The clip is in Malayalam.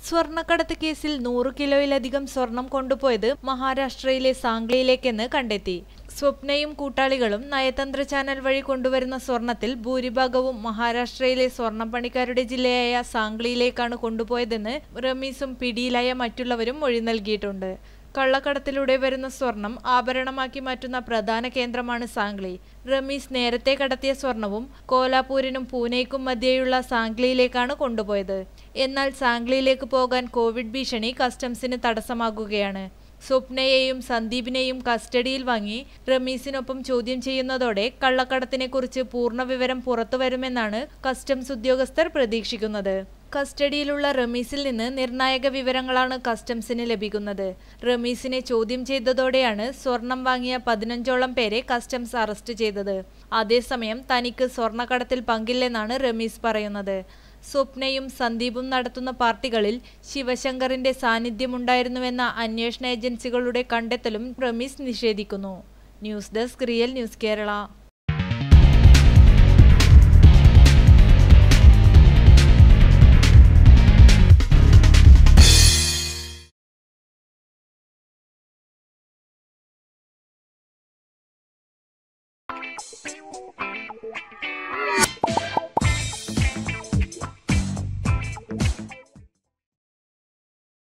സ്വർണ്ണക്കടത്ത് കേസിൽ നൂറ് കിലോയിലധികം സ്വർണം കൊണ്ടുപോയത് മഹാരാഷ്ട്രയിലെ സാംഗ്ലിയിലേക്കെന്ന് കണ്ടെത്തി സ്വപ്നയും കൂട്ടാളികളും നയതന്ത്ര ചാനൽ വഴി കൊണ്ടുവരുന്ന സ്വർണത്തിൽ ഭൂരിഭാഗവും മഹാരാഷ്ട്രയിലെ സ്വർണ്ണപ്പണിക്കാരുടെ ജില്ലയായ സാംഗ്ലിയിലേക്കാണ് കൊണ്ടുപോയതെന്ന് റമീസും പിടിയിലായ മറ്റുള്ളവരും മൊഴി നൽകിയിട്ടുണ്ട് കള്ളക്കടത്തിലൂടെ വരുന്ന സ്വർണം ആഭരണമാക്കി മാറ്റുന്ന പ്രധാന കേന്ദ്രമാണ് സാംഗ്ലി റമീസ് നേരത്തെ കടത്തിയ സ്വർണവും കോലാപൂരിനും പൂനെയ്ക്കും മധ്യേയുള്ള സാംഗ്ലിയിലേക്കാണ് കൊണ്ടുപോയത് എന്നാൽ സാംഗ്ലിയിലേക്ക് പോകാൻ കോവിഡ് ഭീഷണി കസ്റ്റംസിന് തടസ്സമാകുകയാണ് സ്വപ്നയെയും സന്ദീപിനെയും കസ്റ്റഡിയിൽ വാങ്ങി റമീസിനൊപ്പം ചോദ്യം ചെയ്യുന്നതോടെ കള്ളക്കടത്തിനെക്കുറിച്ച് പൂർണ്ണ വിവരം പുറത്തുവരുമെന്നാണ് കസ്റ്റംസ് ഉദ്യോഗസ്ഥർ പ്രതീക്ഷിക്കുന്നത് കസ്റ്റഡിയിലുള്ള റമീസിൽ നിന്ന് നിർണായക വിവരങ്ങളാണ് കസ്റ്റംസിന് ലഭിക്കുന്നത് റമീസിനെ ചോദ്യം ചെയ്തതോടെയാണ് സ്വർണം വാങ്ങിയ പതിനഞ്ചോളം പേരെ കസ്റ്റംസ് അറസ്റ്റ് ചെയ്തത് അതേസമയം തനിക്ക് സ്വർണ്ണക്കടത്തിൽ പങ്കില്ലെന്നാണ് റമീസ് പറയുന്നത് സ്വപ്നയും സന്ദീപും നടത്തുന്ന പാർട്ടികളിൽ ശിവശങ്കറിന്റെ സാന്നിധ്യമുണ്ടായിരുന്നുവെന്ന അന്വേഷണ ഏജൻസികളുടെ കണ്ടെത്തലും റമീസ് നിഷേധിക്കുന്നു news desk real news Kerala Thank you.